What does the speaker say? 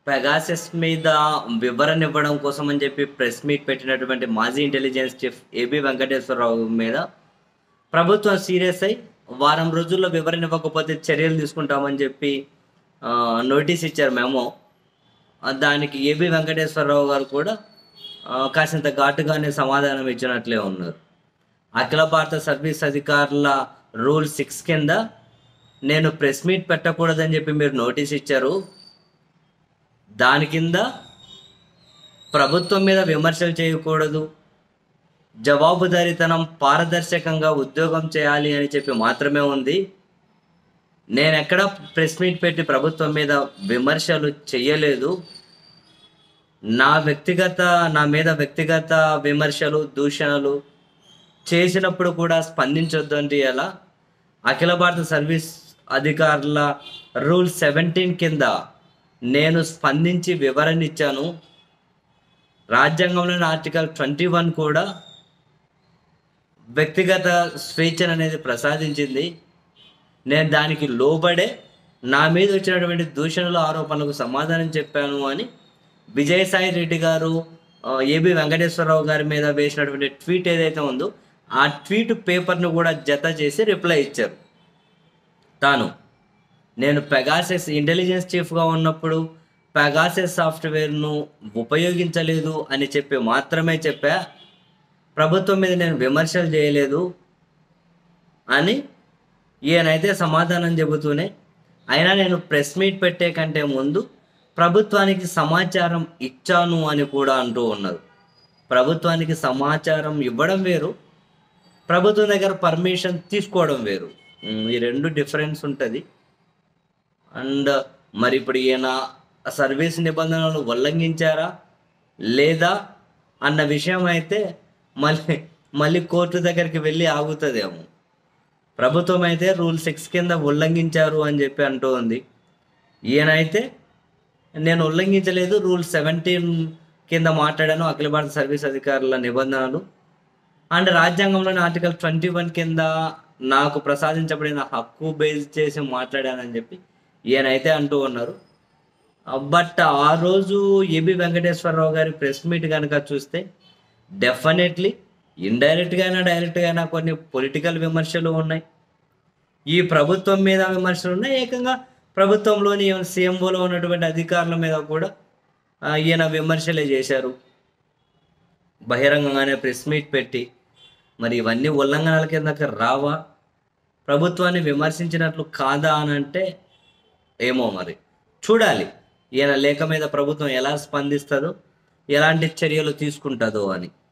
Pegasus మీద వివరణ ఇవ్వడం కోసం అని చెప్పి ప్రెస్ మీట్ పెట్టినటువంటి మాజీ ఇంటెలిజెన్స్ చీఫ్ ఏబి వెంకటేశ్వరరావు మీద ప్రభుత్వం సీరియస్ అయి వారం రోజుల్లో వివరణ ఇవ్వకపోతే చర్యలు తీసుకుంటామని చెప్పి ఆ, నోటీస్ ఇచ్చారు మేము ఆ, దానికి ఏబి వెంకటేశ్వరరావు గారు కూడా ఆ, కాసింత ఘాటుగానే సమాధానం ఇచ్చినట్లే ఉన్నారు అఖిల భారత సర్వీస్ అధికారుల రూల్ సిక్స్ కింద నేను ప్రెస్ మీట్ పెట్టకూడదని చెప్పి మీరు నోటీస్ ఇచ్చారు దాని కింద ప్రభుత్వం మీద విమర్శలు చేయకూడదు జవాబుదారీతనం పారదర్శకంగా ఉద్యోగం చేయాలి అని చెప్పి మాత్రమే ఉంది నేను ఎక్కడ ప్రెస్ మీట్ పెట్టి ప్రభుత్వం మీద విమర్శలు చేయలేదు నా వ్యక్తిగత నా మీద వ్యక్తిగత విమర్శలు దూషణలు చేసినప్పుడు కూడా స్పందించొద్దు అంటే ఎలా అఖిల భారత సర్వీస్ అధికారుల రూల్ సెవెంటీన్ కింద నేను స్పందించి వివరణ ఇచ్చాను రాజ్యాంగంలోని ఆర్టికల్ ట్వంటీ వన్ కూడా వ్యక్తిగత స్వేచ్ఛను అనేది ప్రసాదించింది నేను దానికి లోబడే నా మీద వచ్చినటువంటి దూషణల ఆరోపణలకు సమాధానం చెప్పాను అని విజయసాయి రెడ్డి గారు ఆ, ఏబి వెంకటేశ్వరరావు గారి మీద వేసినటువంటి ట్వీట్ ఏదైతే ఉందో ఆ ట్వీట్ పేపర్ను కూడా జత చేసి రిప్లై ఇచ్చారు తాను నేను పెగాసెస్ ఇంటెలిజెన్స్ చీఫ్గా ఉన్నప్పుడు పెగాసెస్ సాఫ్ట్వేర్ను ఉపయోగించలేదు అని చెప్పి మాత్రమే చెప్పా ప్రభుత్వం మీద నేను విమర్శలు చేయలేదు అని ఈయనైతే సమాధానం చెబుతూనే అయినా నేను ప్రెస్ మీట్ పెట్టే కంటే ముందు ప్రభుత్వానికి సమాచారం ఇచ్చాను అని కూడా అంటూ ఉన్నారు ప్రభుత్వానికి సమాచారం ఇవ్వడం వేరు ప్రభుత్వం దగ్గర పర్మిషన్ తీసుకోవడం వేరు ఉమ్, ఈ రెండు డిఫరెన్స్ ఉంటుంది అండ్ మరి ఇప్పుడు ఈయన సర్వీస్ నిబంధనలను ఉల్లంఘించారా లేదా అన్న విషయం అయితే మళ్ళీ మళ్ళీ కోర్టు దగ్గరికి వెళ్ళి ఆగుతుందేమో ప్రభుత్వం అయితే రూల్ సిక్స్ కింద ఉల్లంఘించారు అని చెప్పి అంటూ ఉంది ఈయనైతే నేను ఉల్లంఘించలేదు రూల్ సెవెంటీన్ కింద మాట్లాడాను అఖిల భారత సర్వీస్ అధికారుల నిబంధనలు అండ్ రాజ్యాంగంలోని ఆర్టికల్ ట్వంటీ వన్ కింద నాకు ప్రసాదించబడిన హక్కు బేస్ చేసి మాట్లాడానని చెప్పి ఈయనైతే అంటూ ఉన్నారు బట్ ఆ రోజు ఏబి వెంకటేశ్వరరావు గారి ప్రెస్ మీట్ కనుక చూస్తే డెఫినెట్లీ ఇండైరెక్ట్గా అయినా డైరెక్ట్గా అయినా కొన్ని పొలిటికల్ విమర్శలు ఉన్నాయి ఈ ప్రభుత్వం మీద విమర్శలు ఉన్నాయి ఏకంగా ప్రభుత్వంలోని సీఎంఓలో ఉన్నటువంటి అధికారుల మీద కూడా ఆ, ఈయన విమర్శలే చేశారు బహిరంగంగానే ప్రెస్ మీట్ పెట్టి మరి ఇవన్నీ ఉల్లంఘనల కిందకి రావా ప్రభుత్వాన్ని విమర్శించినట్లు కాదా అని అంటే ఏమో మరి చూడాలి ఈయన లేఖ మీద ప్రభుత్వం ఎలా స్పందిస్తుందో ఎలాంటి చర్యలు తీసుకుంటుందో అని